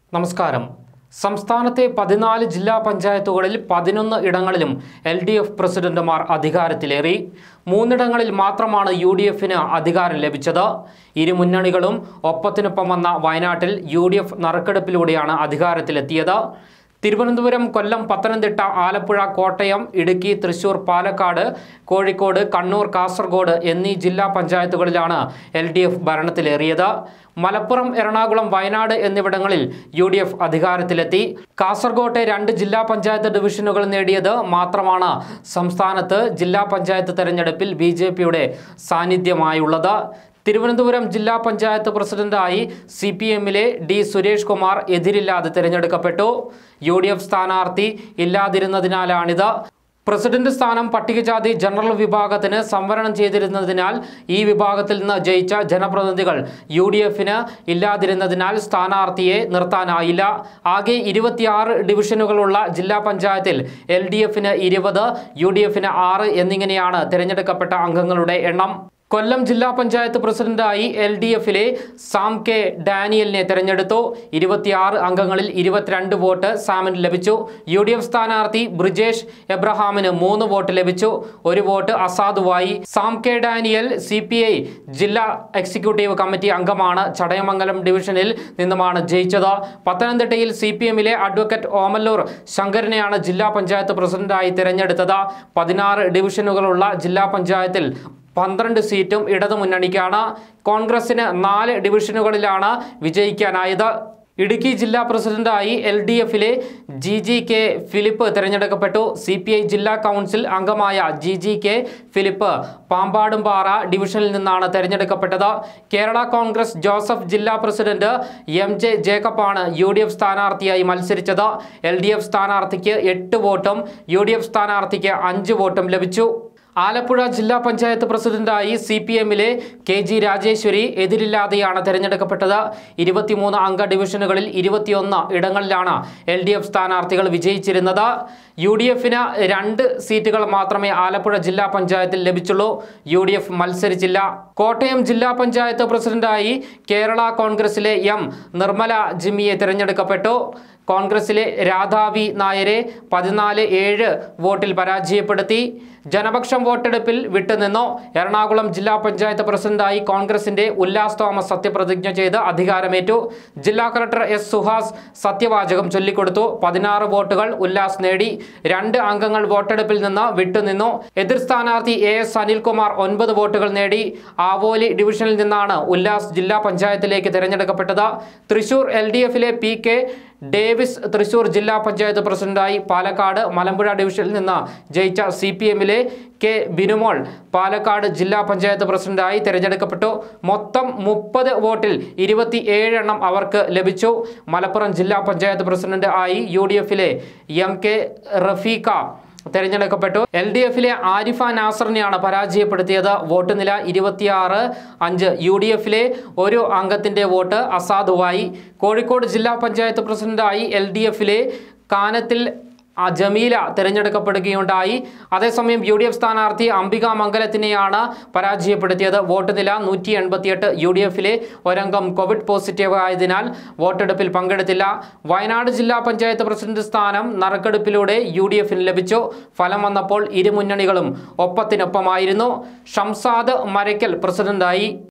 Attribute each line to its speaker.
Speaker 1: നമസ്കാരം സംസ്ഥാനത്തെ പതിനാല് ജില്ലാ പഞ്ചായത്തുകളിൽ പതിനൊന്ന് ഇടങ്ങളിലും എൽ ഡി എഫ് പ്രസിഡന്റുമാർ അധികാരത്തിലേറി മൂന്നിടങ്ങളിൽ മാത്രമാണ് യു ഡി എഫിന് അധികാരം ലഭിച്ചത് ഇരു മുന്നണികളും ഒപ്പത്തിനൊപ്പം വന്ന വയനാട്ടിൽ യു ഡി എഫ് നറുക്കെടുപ്പിലൂടെയാണ് അധികാരത്തിലെത്തിയത് തിരുവനന്തപുരം കൊല്ലം പത്തനംതിട്ട ആലപ്പുഴ കോട്ടയം ഇടുക്കി തൃശൂർ പാലക്കാട് കോഴിക്കോട് കണ്ണൂർ കാസർഗോഡ് എന്നീ ജില്ലാ പഞ്ചായത്തുകളിലാണ് എൽ ഡി എഫ് ഭരണത്തിലേറിയത് മലപ്പുറം എറണാകുളം വയനാട് എന്നിവിടങ്ങളിൽ യു ഡി എഫ് അധികാരത്തിലെത്തി കാസർഗോട്ടെ രണ്ട് ജില്ലാ പഞ്ചായത്ത് ഡിവിഷനുകൾ നേടിയത് മാത്രമാണ് സംസ്ഥാനത്ത് ജില്ലാ പഞ്ചായത്ത് തെരഞ്ഞെടുപ്പിൽ ബി ജെ പിയുടെ സാന്നിധ്യമായുള്ളത് തിരുവനന്തപുരം ജില്ലാ പഞ്ചായത്ത് പ്രസിഡന്റായി സി പി എമ്മിലെ ഡി സുരേഷ് കുമാർ എതിരില്ലാതെ തിരഞ്ഞെടുക്കപ്പെട്ടു യു ഡി എഫ് സ്ഥാനാർത്ഥി ഇല്ലാതിരുന്നതിനാലാണിത് പ്രസിഡന്റ് സ്ഥാനം പട്ടികജാതി ജനറൽ വിഭാഗത്തിന് സംവരണം ചെയ്തിരുന്നതിനാൽ ഈ വിഭാഗത്തിൽ നിന്ന് ജയിച്ച ജനപ്രതിനിധികൾ യു ഡി എഫിന് ഇല്ലാതിരുന്നതിനാൽ സ്ഥാനാർത്ഥിയെ നിർത്താനായില്ല ആകെ ഇരുപത്തിയാറ് ഡിവിഷനുകളുള്ള ജില്ലാ പഞ്ചായത്തിൽ എൽ ഡി എഫിന് ഇരുപത് യു ഡി എഫിന് ആറ് എന്നിങ്ങനെയാണ് തിരഞ്ഞെടുക്കപ്പെട്ട അംഗങ്ങളുടെ എണ്ണം കൊല്ലം ജില്ലാ പഞ്ചായത്ത് പ്രസിഡന്റായി എൽ ഡി എഫിലെ സാം കെ ഡാനിയലിനെ തെരഞ്ഞെടുത്തു ഇരുപത്തിയാറ് അംഗങ്ങളിൽ ഇരുപത്തിരണ്ട് വോട്ട് സാമിന് ലഭിച്ചു യു ഡി എഫ് സ്ഥാനാർത്ഥി ബ്രിജേഷ് എബ്രഹാമിന് മൂന്ന് വോട്ട് ലഭിച്ചു ഒരു വോട്ട് അസാധുവായി Sam K Daniel C P I ജില്ലാ എക്സിക്യൂട്ടീവ് കമ്മിറ്റി അംഗമാണ് ചടയമംഗലം ഡിവിഷനിൽ നിന്നുമാണ് ജയിച്ചത് പത്തനംതിട്ടയിൽ സി പി എമ്മിലെ അഡ്വക്കേറ്റ് ഓമല്ലൂർ ശങ്കരനെയാണ് ജില്ലാ പഞ്ചായത്ത് പ്രസിഡന്റായി തിരഞ്ഞെടുത്തത് പതിനാറ് ഡിവിഷനുകളുള്ള ജില്ലാ പഞ്ചായത്തിൽ പന്ത്രണ്ട് സീറ്റും ഇടതുമുന്നണിക്കാണ് കോൺഗ്രസിന് നാല് ഡിവിഷനുകളിലാണ് വിജയിക്കാനായത് ഇടുക്കി ജില്ലാ പ്രസിഡന്റായി എൽ ഡി എഫിലെ ജി ജി കെ ഫിലിപ്പ് തിരഞ്ഞെടുക്കപ്പെട്ടു സി പി ഐ ജില്ലാ കൗൺസിൽ അംഗമായ G G K Philip Pampadumpara ഡിവിഷനിൽ നിന്നാണ് തെരഞ്ഞെടുക്കപ്പെട്ടത് കേരള കോൺഗ്രസ് ജോസഫ് ജില്ലാ പ്രസിഡന്റ് എം ജെ ജേക്കബാണ് യു ഡി എഫ് സ്ഥാനാർത്ഥിയായി മത്സരിച്ചത് എൽ ഡി എഫ് സ്ഥാനാർത്ഥിക്ക് എട്ട് വോട്ടും യു ഡി എഫ് സ്ഥാനാർത്ഥിക്ക് അഞ്ച് വോട്ടും ലഭിച്ചു ആലപ്പുഴ ജില്ലാ പഞ്ചായത്ത് പ്രസിഡന്റായി സി പി എമ്മിലെ കെ ജി രാജേശ്വരി എതിരില്ലാതെയാണ് തെരഞ്ഞെടുക്കപ്പെട്ടത് ഇരുപത്തിമൂന്ന് അംഗ ഡിവിഷനുകളിൽ ഇരുപത്തിയൊന്ന് ഇടങ്ങളിലാണ് എൽ ഡി എഫ് സ്ഥാനാർത്ഥികൾ വിജയിച്ചിരുന്നത് യു ഡി എഫിന് രണ്ട് സീറ്റുകൾ മാത്രമേ ആലപ്പുഴ ജില്ലാ പഞ്ചായത്തിൽ ലഭിച്ചുള്ളൂ യു ഡി എഫ് മത്സരിച്ചില്ല കോട്ടയം ജില്ലാ പഞ്ചായത്ത് പ്രസിഡന്റായി കേരള കോൺഗ്രസിലെ എം നിർമ്മല ജിമ്മിയെ തിരഞ്ഞെടുക്കപ്പെട്ടു കോൺഗ്രസിലെ രാധാവി നായരെ പതിനാല് ഏഴ് വോട്ടിൽ പരാജയപ്പെടുത്തി ജനപക്ഷം വോട്ടെടുപ്പിൽ വിട്ടുനിന്നു എറണാകുളം ജില്ലാ പഞ്ചായത്ത് പ്രസിഡന്റായി കോൺഗ്രസിന്റെ ഉല്ലാസ് തോമസ് സത്യപ്രതിജ്ഞ ചെയ്ത് അധികാരമേറ്റു ജില്ലാ കളക്ടർ എസ് സുഹാസ് സത്യവാചകം ചൊല്ലിക്കൊടുത്തു പതിനാറ് വോട്ടുകൾ ഉല്ലാസ് നേടി രണ്ട് അംഗങ്ങൾ വോട്ടെടുപ്പിൽ നിന്ന് വിട്ടുനിന്നു എതിർ സ്ഥാനാർത്ഥി എ എസ് അനിൽകുമാർ ഒൻപത് വോട്ടുകൾ നേടി ആവോലി ഡിവിഷനിൽ നിന്നാണ് ഉല്ലാസ് ജില്ലാ പഞ്ചായത്തിലേക്ക് തിരഞ്ഞെടുക്കപ്പെട്ടത് തൃശൂർ എൽ ഡി എഫിലെ പി കെ ഡേവിസ് തൃശൂർ ജില്ലാ പഞ്ചായത്ത് പ്രസിഡന്റായി പാലക്കാട് മലമ്പുഴ ഡിവിഷനിൽ നിന്ന് ജയിച്ച സി പി എമ്മിലെ കെ ബിനുമോൾ പാലക്കാട് ജില്ലാ പഞ്ചായത്ത് പ്രസിഡന്റായി തിരഞ്ഞെടുക്കപ്പെട്ടു മൊത്തം മുപ്പത് വോട്ടിൽ ഇരുപത്തി എണ്ണം അവർക്ക് ലഭിച്ചു മലപ്പുറം ജില്ലാ പഞ്ചായത്ത് പ്രസിഡന്റ് ആയി യു ഡി എഫിലെ എം കെ റഫീഖ തെരഞ്ഞെടുക്കപ്പെട്ടു എൽ ഡി എഫിലെ ആരിഫ നാസറിനെയാണ് പരാജയപ്പെടുത്തിയത് വോട്ട് നില ഇരുപത്തിയാറ് അഞ്ച് യു ഡി എഫിലെ ഒരു അംഗത്തിന്റെ വോട്ട് അസാധുവായി കോഴിക്കോട് ജില്ലാ പഞ്ചായത്ത് പ്രസിഡന്റായി എൽ ഡി എഫിലെ കാനത്തിൽ ആ ജമീല തിരഞ്ഞെടുക്കപ്പെടുകയുണ്ടായി അതേസമയം യു ഡി എഫ് സ്ഥാനാർത്ഥി അംബിക മംഗലത്തിനെയാണ് പരാജയപ്പെടുത്തിയത് വോട്ട് നില നൂറ്റി എൺപത്തിയെട്ട് യു ഡി എഫിലെ ഒരംഗം കോവിഡ് പോസിറ്റീവ് ആയതിനാൽ വോട്ടെടുപ്പിൽ പങ്കെടുത്തില്ല വയനാട് ജില്ലാ പഞ്ചായത്ത് പ്രസിഡന്റ് സ്ഥാനം നറുക്കെടുപ്പിലൂടെ യു ഡി എഫിന് ലഭിച്ചു ഫലം വന്നപ്പോൾ ഇരു മുന്നണികളും ഒപ്പത്തിനൊപ്പമായിരുന്നു ഷംസാദ് മരയ്ക്കൽ പ്രസിഡന്റായി